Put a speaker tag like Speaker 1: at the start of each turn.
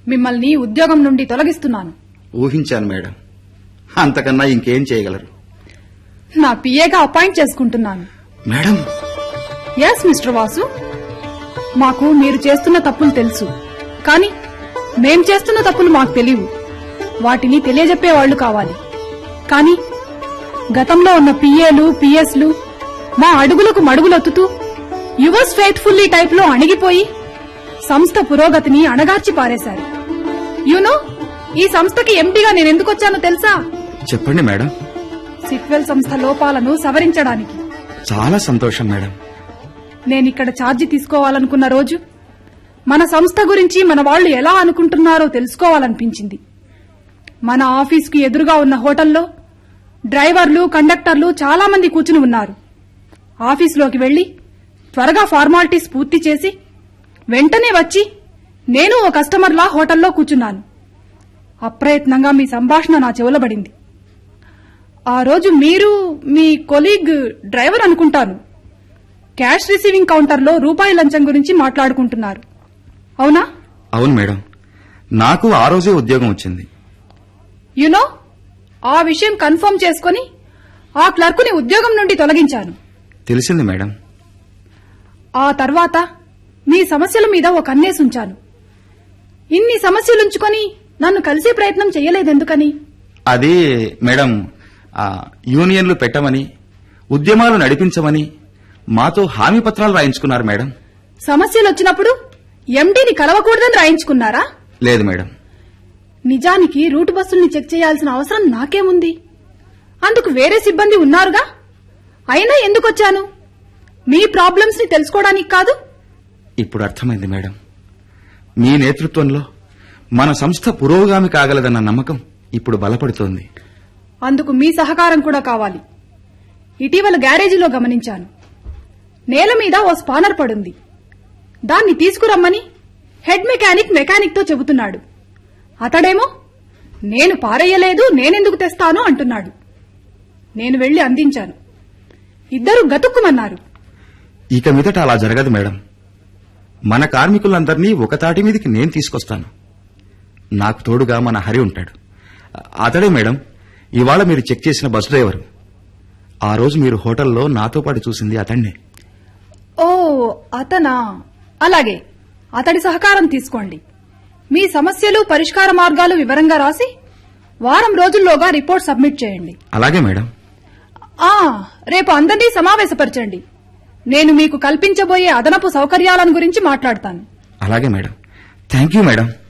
Speaker 1: మిమ్మల్ని ఉద్యోగం నుండి తొలగిస్తున్నాను
Speaker 2: ఊహించాను మేడం అంతకన్నా ఇంకేం చేయగలరు
Speaker 1: నా పిఏగా అపాయింట్ చేసుకుంటున్నాను
Speaker 2: మేడం
Speaker 1: ఎస్ మిస్టర్ వాసు మాకు మీరు చేస్తున్న తప్పులు తెలుసు కానీ మేం చేస్తున్న తప్పులు మాకు తెలియవు వాటిని తెలియజెప్పేవాళ్లు కావాలి కానీ గతంలో ఉన్న పిఏలు పిఎస్లు మా అడుగులకు మడుగులొత్తుతూ యువర్స్ ఫెయిత్ఫుల్లీ టైప్ లో అణిగిపోయి సంస్థ పురోగతిని అణగార్చి పారేశారు యూనో ఈ సంస్థకి ఎంపీగా నేను ఎందుకు వచ్చానో తెలుసా
Speaker 2: చెప్పండి మేడం
Speaker 1: సిట్వెల్ సంస్థ లోపాలను సవరించడానికి
Speaker 2: చాలా సంతోషం మేడం
Speaker 1: నేనిక్కడ ఛార్జీ తీసుకోవాలనుకున్న రోజు మన సంస్థ గురించి మన వాళ్ళు ఎలా అనుకుంటున్నారో తెలుసుకోవాలనిపించింది మన ఆఫీస్కి ఎదురుగా ఉన్న హోటల్లో డ్రైవర్లు కండక్టర్లు చాలా మంది కూర్చుని ఉన్నారు ఆఫీసులోకి వెళ్లి త్వరగా ఫార్మాలిటీస్ పూర్తి చేసి వెంటనే వచ్చి నేను ఓ కస్టమర్లా హోటల్లో కూర్చున్నాను అప్రయత్నంగా మీ సంభాషణ నా చెవులబడింది ఆ రోజు మీరు మీ కొలీగ్ డ్రైవర్ అనుకుంటాను క్యాష్ రిసీవింగ్ కౌంటర్లో రూపాయి లంచం గురించి మాట్లాడుకుంటున్నారు అవునా
Speaker 2: అవును మేడం నాకు ఆ రోజే ఉద్యోగం వచ్చింది
Speaker 1: యునో ఆ విషయం కన్ఫర్మ్ చేసుకుని ఆ క్లర్కుని ఉద్యోగం నుండి తొలగించాను
Speaker 2: తెలిసింది మేడం
Speaker 1: ఆ తర్వాత మీ సమస్యల మీద ఒక కన్నేసి ఉంచాను ఇన్ని సమస్యలుంచుకొని నన్ను కలిసే ప్రయత్నం చెయ్యలేదెందుకని
Speaker 2: అది మేడం ఆ, యూనియన్లు పెట్టమని ఉద్యమాలు నడిపించమని మాతో హామీ పత్రాలు రాయించుకున్నారు మేడం
Speaker 1: సమస్యలు వచ్చినప్పుడు ఎండీని కలవకూడదని రాయించుకున్నారా
Speaker 2: లేదు మేడం
Speaker 1: నిజానికి రూట్ బస్సుల్ని చెక్ చేయాల్సిన అవసరం నాకేముంది అందుకు వేరే సిబ్బంది ఉన్నారుగా అయినా ఎందుకొచ్చాను మీ ప్రాబ్లమ్స్ ని తెలుసుకోవడానికి కాదు
Speaker 2: ఇప్పుడు అర్థమైంది మేడం మీ నేతృత్వంలో మన సంస్థ పురోగామి కాగలదన్న నమ్మకం ఇప్పుడు బలపడుతోంది
Speaker 1: అందుకు మీ సహకారం కూడా కావాలి ఇటీవల గ్యారేజీలో గమనించాను నేల మీద ఓ స్పానర్ పడుంది దాన్ని తీసుకురమ్మని హెడ్ మెకానిక్ మెకానిక్ తో చెబుతున్నాడు అతడేమో నేను పారేయలేదు నేనెందుకు తెస్తాను అంటున్నాడు నేను వెళ్లి అందించాను ఇద్దరు గతుక్కుమన్నారు
Speaker 2: ఇక మీదట అలా జరగదు మేడం మన కార్మికులందరినీ ఒక తాటి మీదకి నేను తీసుకొస్తాను నాకు తోడుగా మన హరి ఉంటాడు అతడే మేడం ఇవాళ మీరు చెక్ చేసిన బస్ డ్రైవర్ ఆ రోజు మీరు హోటల్లో నాతో పాటు చూసింది అతన్నే
Speaker 1: ఓ అతనా అలాగే అతడి సహకారం తీసుకోండి మీ సమస్యలు పరిష్కార మార్గాలు వివరంగా రాసి వారం రోజుల్లోగా రిపోర్ట్ సబ్మిట్ చేయండి
Speaker 2: అలాగే మేడం
Speaker 1: ఆ రేపు అందరినీ సమావేశపరచండి నేను మీకు కల్పించబోయే అదనపు సౌకర్యాలను గురించి మాట్లాడతాను
Speaker 2: అలాగే మేడం థ్యాంక్ యూ మేడం